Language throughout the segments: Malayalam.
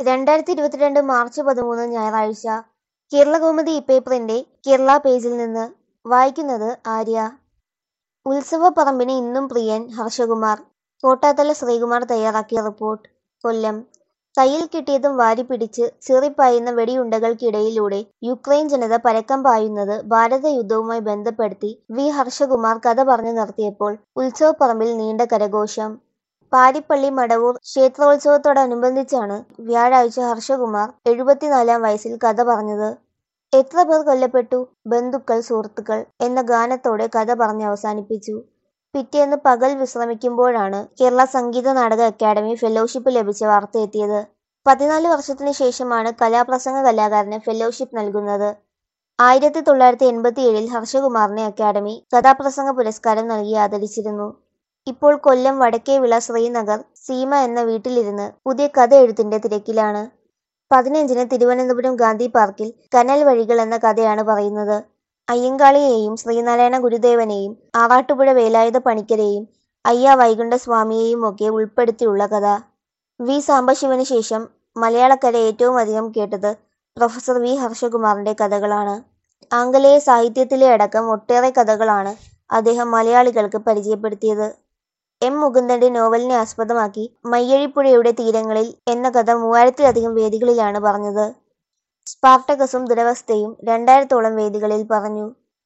രണ്ടായിരത്തി ഇരുപത്തിരണ്ട് മാർച്ച് പതിമൂന്ന് ഞായറാഴ്ച കേരളകൗമുദി ഇപ്പേപ്പറിന്റെ കേരള പേജിൽ നിന്ന് വായിക്കുന്നത് ആര്യ ഉത്സവപ്പറമ്പിന് ഇന്നും പ്രിയൻ ഹർഷകുമാർ കോട്ടാത്തല ശ്രീകുമാർ തയ്യാറാക്കിയ റിപ്പോർട്ട് കൊല്ലം കയ്യിൽ കിട്ടിയതും വാരിപ്പിടിച്ച് ചിറിപ്പായുന്ന വെടിയുണ്ടകൾക്കിടയിലൂടെ യുക്രൈൻ ജനത പരക്കം പായുന്നത് ഭാരത യുദ്ധവുമായി ബന്ധപ്പെടുത്തി വി ഹർഷകുമാർ കഥ പറഞ്ഞു നിർത്തിയപ്പോൾ ഉത്സവപ്പറമ്പിൽ നീണ്ട കരഘോഷം പാരിപ്പള്ളി മടവൂർ ക്ഷേത്രോത്സവത്തോടനുബന്ധിച്ചാണ് വ്യാഴാഴ്ച ഹർഷകുമാർ എഴുപത്തിനാലാം വയസ്സിൽ കഥ പറഞ്ഞത് എത്ര പേർ കൊല്ലപ്പെട്ടു ബന്ധുക്കൾ സുഹൃത്തുക്കൾ എന്ന ഗാനത്തോടെ കഥ പറഞ്ഞ് അവസാനിപ്പിച്ചു പിറ്റേന്ന് പകൽ വിശ്രമിക്കുമ്പോഴാണ് കേരള സംഗീത നാടക അക്കാദമി ഫെലോഷിപ്പ് ലഭിച്ച വാർത്ത എത്തിയത് പതിനാല് വർഷത്തിന് ശേഷമാണ് കലാപ്രസംഗ കലാകാരന് ഫെലോഷിപ്പ് നൽകുന്നത് ആയിരത്തി തൊള്ളായിരത്തി എൺപത്തിയേഴിൽ ഹർഷകുമാറിനെ അക്കാദമി കഥാപ്രസംഗ പുരസ്കാരം നൽകി ആദരിച്ചിരുന്നു ഇപ്പോൾ കൊല്ലം വടക്കേവിള ശ്രീനഗർ സീമ എന്ന വീട്ടിലിരുന്ന് പുതിയ കഥ എഴുത്തിന്റെ തിരക്കിലാണ് പതിനഞ്ചിന് തിരുവനന്തപുരം ഗാന്ധി പാർക്കിൽ കനൽ വഴികൾ എന്ന കഥയാണ് പറയുന്നത് അയ്യങ്കാളിയെയും ശ്രീനാരായണ ഗുരുദേവനെയും ആറാട്ടുപുഴ വേലായുധ പണിക്കരെയും അയ്യ വൈകുണ്ഠ സ്വാമിയെയും ഒക്കെ ഉൾപ്പെടുത്തിയുള്ള കഥ വി സാംബശിവന് ശേഷം മലയാളക്കര ഏറ്റവും അധികം കേട്ടത് പ്രൊഫസർ വി ഹർഷകുമാറിന്റെ കഥകളാണ് ആംഗലേയ സാഹിത്യത്തിലെ അടക്കം ഒട്ടേറെ കഥകളാണ് അദ്ദേഹം മലയാളികൾക്ക് പരിചയപ്പെടുത്തിയത് എം മുകുന്ദന്റെ നോവലിനെ ആസ്പദമാക്കി മയ്യഴിപ്പുഴയുടെ തീരങ്ങളിൽ എന്ന കഥ മൂവായിരത്തിലധികം വേദികളിലാണ് പറഞ്ഞത് സ്പാർട്ടകസും ദുരവസ്ഥയും രണ്ടായിരത്തോളം വേദികളിൽ പറഞ്ഞു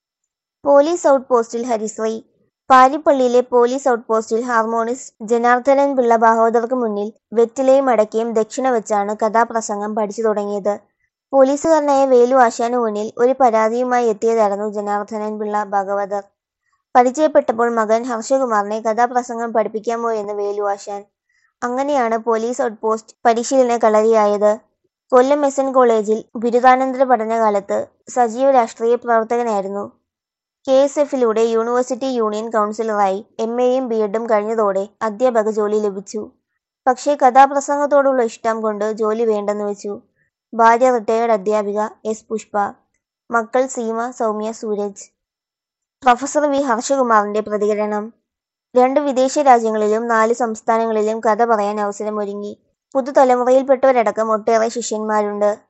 പോലീസ് ഔട്ട് പോസ്റ്റിൽ ഹരിശ്രീ പാരിപ്പള്ളിയിലെ പോലീസ് ഔട്ട് പോസ്റ്റിൽ ഹാർമോണിസ്റ്റ് ജനാർദ്ദനൻ പിള്ള ഭാഗവതർക്ക് മുന്നിൽ വെറ്റിലയും അടക്കയും ദക്ഷിണ വെച്ചാണ് കഥാപ്രസംഗം പഠിച്ചു തുടങ്ങിയത് പോലീസുകാരനായ വേലു ആശാനു മുന്നിൽ ഒരു പരാതിയുമായി എത്തിയതായിരുന്നു ജനാർദ്ദനൻ പിള്ള ഭാഗവതർ പരിചയപ്പെട്ടപ്പോൾ മകൻ ഹർഷകുമാറിനെ കഥാപ്രസംഗം പഠിപ്പിക്കാമോ എന്ന് വേലു ആശാൻ അങ്ങനെയാണ് പോലീസ് ഔട്ട് പോസ്റ്റ് പരിശീലന കളരിയായത് കൊല്ലം എസ് എൻ കോളേജിൽ ബിരുദാനന്തര പഠനകാലത്ത് സജീവ രാഷ്ട്രീയ പ്രവർത്തകനായിരുന്നു കെ എസ് എഫിലൂടെ യൂണിവേഴ്സിറ്റി യൂണിയൻ കൗൺസിലറായി എം എയും ബി എഡും കഴിഞ്ഞതോടെ അധ്യാപക ജോലി ലഭിച്ചു പക്ഷേ കഥാപ്രസംഗത്തോടുള്ള ഇഷ്ടം കൊണ്ട് ജോലി വേണ്ടെന്ന് വെച്ചു ഭാര്യ റിട്ടയേർഡ് അധ്യാപിക എസ് പുഷ്പ മക്കൾ സീമ സൗമ്യ സൂരജ് പ്രൊഫസർ വി ഹർഷകുമാറിന്റെ പ്രതികരണം രണ്ട് വിദേശ രാജ്യങ്ങളിലും നാല് സംസ്ഥാനങ്ങളിലും കഥ പറയാൻ അവസരമൊരുങ്ങി പുതുതലമുറയിൽപ്പെട്ടവരടക്കം ഒട്ടേറെ ശിഷ്യന്മാരുണ്ട്